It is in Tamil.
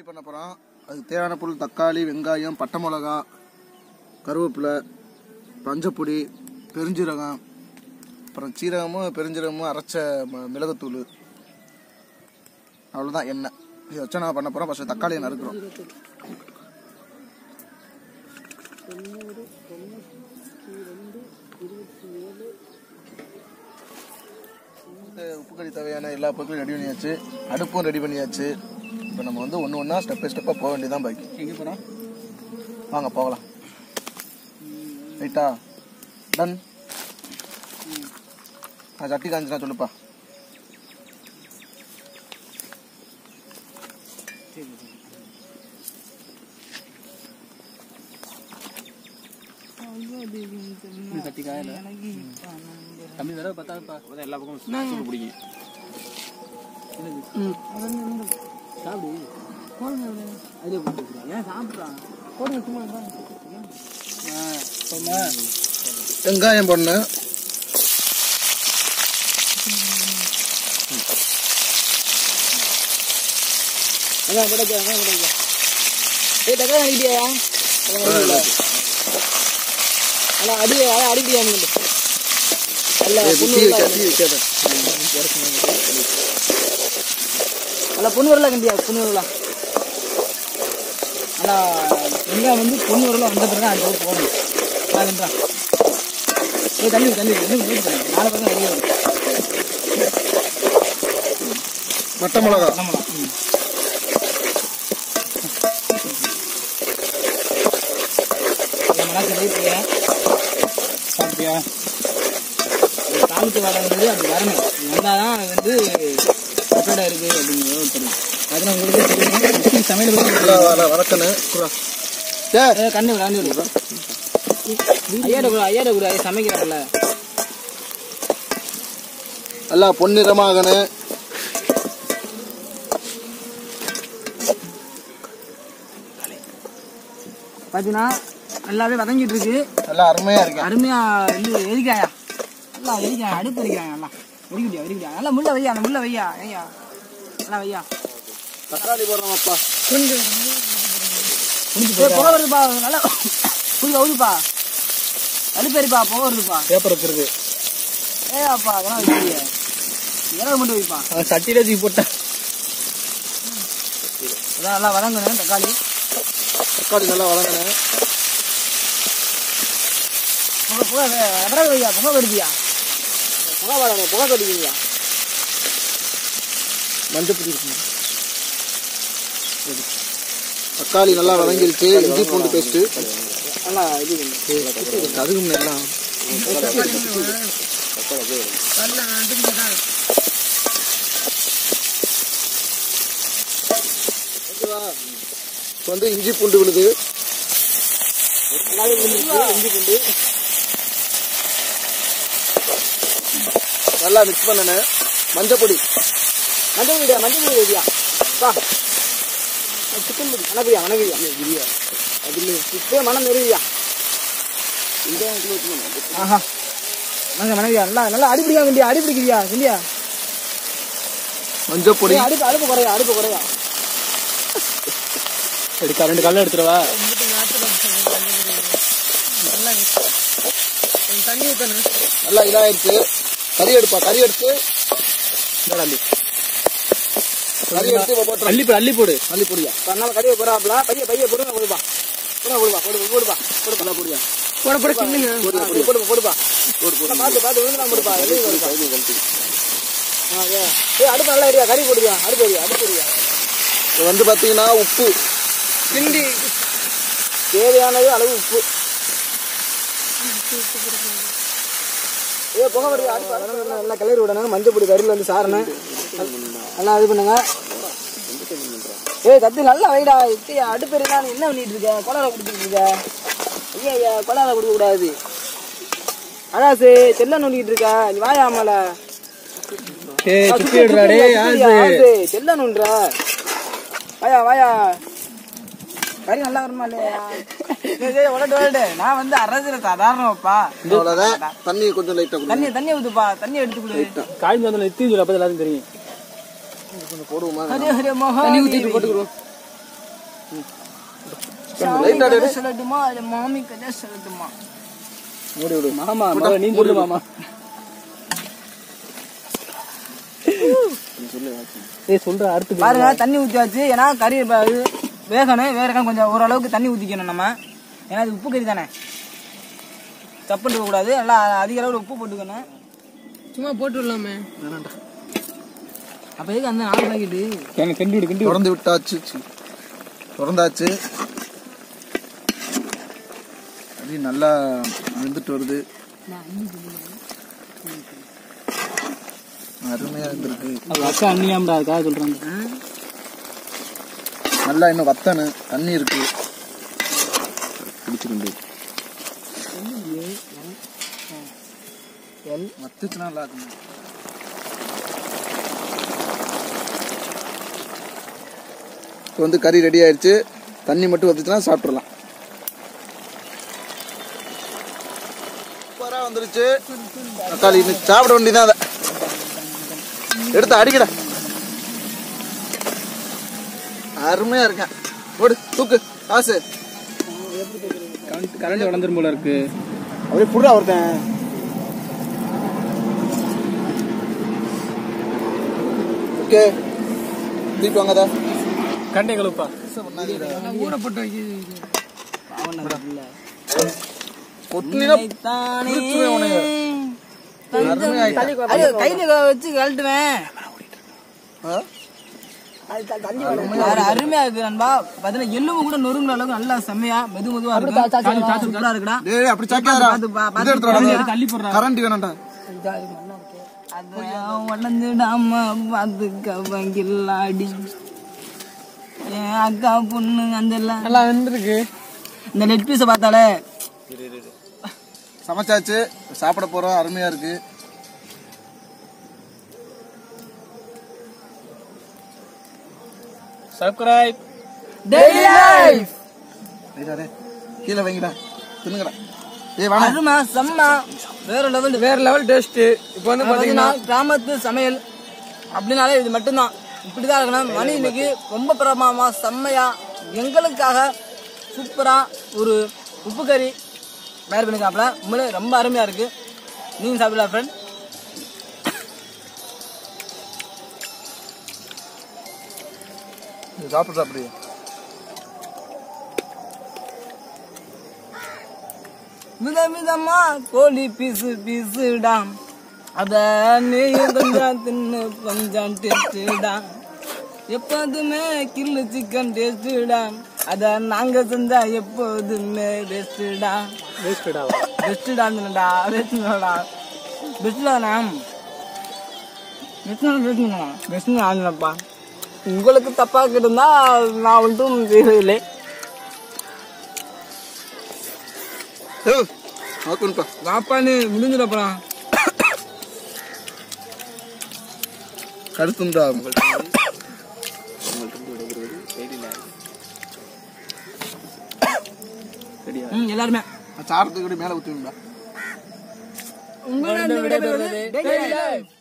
பண்ண போகிறோம் அதுக்கு தேவையான பொருள் தக்காளி வெங்காயம் பட்டை மிளகா கருவேப்பிலை பஞ்சப்பொடி பெருஞ்சீரகம் அப்புறம் சீரகமும் பெருஞ்சீரகமும் அரைச்ச ம- மிளகுத்தூள் அவ்வளோதான் எண்ணெய் இதை வச்சு நான் பண்ண போகிறோம் ஃபஸ்ட்டு தக்காளியை நறுக்கிறோம் உப்பு கறி தேவையான எல்லா பொருட்களும் ரெடி பண்ணியாச்சு அடுப்பும் ரெடி பண்ணியாச்சு இப்போ நம்ம வந்து ஒன்று ஒன்றா ஸ்டெப் பை ஸ்டெப்பாக போக வேண்டியதான் பாக்கி எங்கே போகிறோம் வாங்க போகலாம் ரைட்டா டன் நான் சட்டி காஞ்சினா சொல்லுப்பா சட்டி காயல தம்பி தடவை பத்தாதுப்பா எல்லா பக்கமும் சூடு பிடிக்கும் சாப்பிடு அதிலே போட்டு ஏன் சாப்பிட்றான் போடுங்க சும்மா வெங்காயம் போடணும் அதான் கிடைக்க அதான் கிடைக்க ஏய் தக்காளி அடிக்கிட்டியா அதான் அடி அதான் அடிக்கிட்டியா அல்ல பொண்ணு தீ வரல வைக்காத, தீ வைக்காத. அல்ல பொண்ணு வரல கண்டியா பொண்ணு வரல ஆனா வெங்காயம் வந்து பொண்ணு வரல வந்த பிறகு அந்த அளவுக்கு போகணும் அதுன்றா ஏய் தண்ணி ஊத்து, தண்ணி ஊத்து, தண்ணி ஊத்து, தண்ணி ஊத்து. நாலு பக்கம் வெளியே வரும் பட்டை மிளகா நம்மளாம் ம் மிளகாய் போயா சாப்பிட்டியா தாளித்து வடங்கிறது அப்படி வரணும் வந்தால் தான் அது வந்து பக்கடை இருக்குது அப்படிங்கிறது தெரியும் அதனால் உங்களுக்கு தெரியும் முஸ்லீம் சமையல் பற்றி நல்லா வர- வதக்கணும் குரா. ஏய், ஏ கண்ணு விடு, கண்ணு விடு. ஐயாட கூட ஐயாட கூட ஐயா சமைக்கிறாங்கல்ல நல்லா பொன்னிறமாகணும் பார்த்தீங்கன்னா நல்லாவே வதங்கிட்டு இருக்கு நல்லா அருமையா இருக்கேன் அருமையா வந்து எரிக்காயா நல்லா எரிக்காயா அடுப்பு எரிக்காயா நல்லா எரிக்கட்டியா எரிக்கட்டியா நல்லா முள்ள வையா அந்த முள்ள வையா ஐயா நல்லா வையா தக்காளி போடுறோம் அப்பா கொஞ்சம் புகை வருதுப்பா நல்லா புரியுது அவுதுப்பா அடுப்பு எரிப்பா புகை வருதுப்பா பேப்பர் இருக்கு ஏ அப்பா அதெல்லாம் வைக்கிறீங்க இறகு மட்டும் வைப்பா சட்டியில தூக்கி போட்டேன் அதான் நல்லா வதங்கணும் தக்காளி தக்காளி நல்லா வதங்கணும் புகை புகை விறகு வையா புகை வருதியா புகை வடங்க புகை கட்டிக்கிறியா மஞ்சள் பொடி இருக்கணும் தக்காளி நல்லா வதங்கிருச்சு இஞ்சி பூண்டு பேஸ்ட்டு நல்லா இது அதுக்கு எல்லாம் இப்போ வந்து இஞ்சி பூண்டு விழுது நல்லாவே விழுந்துருச்சு இஞ்சி பூண்டு நல்லா மிக்ஸ் பண்ணணும் மஞ்சள் பொடி மஞ்சள் பொடியா மஞ்சள் பொடி வையா பா சிக்கன் பொடி மணப்பிரியா மணப்பிரியா பிரியா அதில் இப்பே மனம் நெருவியா ஆஹா நாங்க மனைவியா நல்லா நல்லா அடிப்பிடிக்கா கிண்டியா அடிப்பிடிக்கிறியா கிண்டியா மஞ்சள் பொடி ஏய், அடுப்பு அடுப்பு குறையா அடுப்பு குறையா எடுக்கா ரெண்டு கல்ல எடுத்துருவா தண்ணி ஊற்றணும் நல்லா இதாயிருச்சு கறி எடுப்பா கறி எடுத்து அள்ளி கறி எடுத்து இப்போ போட்டுரு. அள்ளி போடு அள்ளி போடு மல்லி பொடியா அதனால கறியை போறாப்ல பைய பைய போடுங்க கொடுப்பா போடுங்க கொடுப்பா போடு போடுப்பா போடுப்பா போடியா போட போட கிண்டுங்க போடு போடுப்பா போடுப்பா போடு போடு பார்த்து பார்த்து விழுந்து போடுப்பா வெளியே வருப்பா ஆ, ஏ. ஏய் அடுப்பு நல்லா எரியா கறி போடுவியா அடுப்பு எரியா அடுப்பு எரியா இது வந்து பாத்தீங்கன்னா உப்பு கிண்டி தேவையானது அளவு உப்பு ஏ புகை வருது அடுப்பு அடுப்பு நல்லா- நல்லா கிளறி விடணும் மஞ்சள் பொடி கறியில் வந்து சாரணம் நல்லா இது பண்ணுங்க ஏய் கத்து நல்லா வைடா இப்படியா அடுப்பு எரியா நீ என்ன பண்ணிட்டு இருக்க கொலால குடிச்சிட்டு இருக்க ஐயா ஐயா கொலால குடிக்க கூடாது அதாசு செல்ல நோண்டிட்டு இருக்க நீ வாயா ஆமால செல்ல நோண்டுற வாயா வாயா கறி நல்லா வருமா இல்லையா டேய், டேய், உலட்டு, உலட்டு. நான் வந்து அரசியல சாதாரணப்பா அவ்வளவுதான் தண்ணி கொஞ்சம் லைட்டா கொடுங்க தண்ணி தண்ணி ஊத்துப்பா தண்ணி எடுத்து கொடு காய்ந்து வந்து எத்தி சொல்லி அப்போ எல்லாரும் தெரியும் கொஞ்சம் போடுவோமா ஹரே ஹரே மகா தண்ணி ஊத்திட்டு போட்டுக்கிறோம் சாமி கதை சொல்லட்டுமா இல்ல மாமி கதை சொல்லட்டுமா மூடி விடு மாமா நீ சொல்லு மாமா ஏய் சொல்ற அடுத்து பாருங்க தண்ணி ஊத்தியாச்சு ஏன்னா கறி இப்ப இது வேகணும் வேகணும் கொஞ்சம் ஓரளவுக்கு தண்ணி ஊத்திக்கணும் நம்ம ஏன்னா இது உப்பு கறி தானே தப்பு கூடாது நல்லா அதிக அளவுல உப்பு போட்டுக்கணும் சும்மா போட்டு விடலாமே வேணாண்டா அப்ப எதுக்கு அந்த நாலு பாக்கெட்டு கிண்டி விடு கிண்டி திறந்து விட்டாச்சு சி. திறந்தாச்சு அது நல்லா வெந்துட்டு வருது அருமையா இருந்திருக்கு அது அக்கா அண்ணியாம்டா அதுக்காக சொல்றாங்க நல்லா இன்னும் வத்தனு தண்ணி இருக்கு பிடிச்சிருந்து வத்துச்சுன்னா நல்லா இருக்கும் இப்போ வந்து கறி ரெடி ஆயிடுச்சு தண்ணி மட்டும் வத்துச்சுன்னா சாப்பிட்றலாம் சூப்பராக வந்துருச்சு தக்காளி இன்னும் சாப்பிட வேண்டியதான் அதை எடுத்து அடிக்கடா அருமையா இருக்கேன் ஓடு தூக்கு காசு கரண்ட் வளர்ந்துரும் போல இருக்கு அப்படியே புடுறா ஒருத்தன் ஓகே தூக்கிட்டு வாங்கதா கண்டே கழுப்பா ஊற போட்டு வைக்கிறது கொட்டினா தானே பிடிச்சுவேன் உன்னைய. அருமையா ஆயிட்டா. ஐயோ, கையில வச்சு கழட்டுவேன் ஆ? வேற அருமையா இருக்கு நண்பா பாத்தீங்கன்னா எலும்பு கூட நொறுங்குற அளவுக்கு நல்லா செம்மையா மெது மெதுவா இருக்கு சூப்பரா இருக்குடா டேய் அப்படி சாக்காதடா பாத்து, பா- இது எடுத்துடா தள்ளி போடுறா கரண்ட் வேணாம்டா அது வளர்ந்துடாம பாத்துக்க வங்கில்லாடி என் அக்கா பொண்ணு அந்த எல்லாம் நல்லா வந்துருக்கு இந்த நெட் பீஸை பார்த்தாலே சமைச்சாச்சு சாப்பிட போறோம் அருமையா இருக்கு சப்ஸ்கிரைப் டெய்லி லைஃப் டேய், டேய், கீழே வைங்கடா தின்னுங்கடா ஏய் வேணாம் அருமை செம்ம வேற லெவல் வேற லெவல் டேஸ்ட் இப்போ வந்து பாத்தீங்கன்னா கிராமத்து சமையல் அப்படின்னாலே இது மட்டும்தான் இப்படிதான் இருக்கணும் மணி இன்னைக்கு ரொம்ப பிரமாமா செம்மையா எங்களுக்காக சூப்பரா ஒரு உப்பு கறி தயார் பண்ணிக்காப்ல உண்மையிலே ரொம்ப அருமையா இருக்கு நீங்க சாப்பிடலாம் ஃப்ரெண்ட் நீ சாப்பிடுறா அப்படியே வித விதமா கோழி பீசு பீசுடா அத நீ கொஞ்சம் தின்னு கொஞ்சம் டேஸ்டுடா எப்போதுமே கில்லு சிக்கன் டேஸ்டுடா அத நாங்க செஞ்சா எப்போதுமே பெஸ்டுடா வேஸ்டடா பெஸ்ட்டுடான்டா பெஸ்ட்டுடா பெஸ்ட்டுடாண்ணா பெஸ்ட்டு பெஸ்ட்டுண்ணா பெஸ்ட்டு ஆகலப்பா உங்களுக்கு தப்பா கிட்டா நான் ஒன்றும் செய்யவில்லை ஏய், நோக்குன்ப்பா வாப்பான்னு முடிஞ்சிடப்பலாம் கருத்துண்டா ம் எல்லாருமே சாப்பிட்டதுக்கு கூட மேலே ஊற்றுவீங்களா உங்களிடம் விடைபெறுவது டெய்லி லைஃப்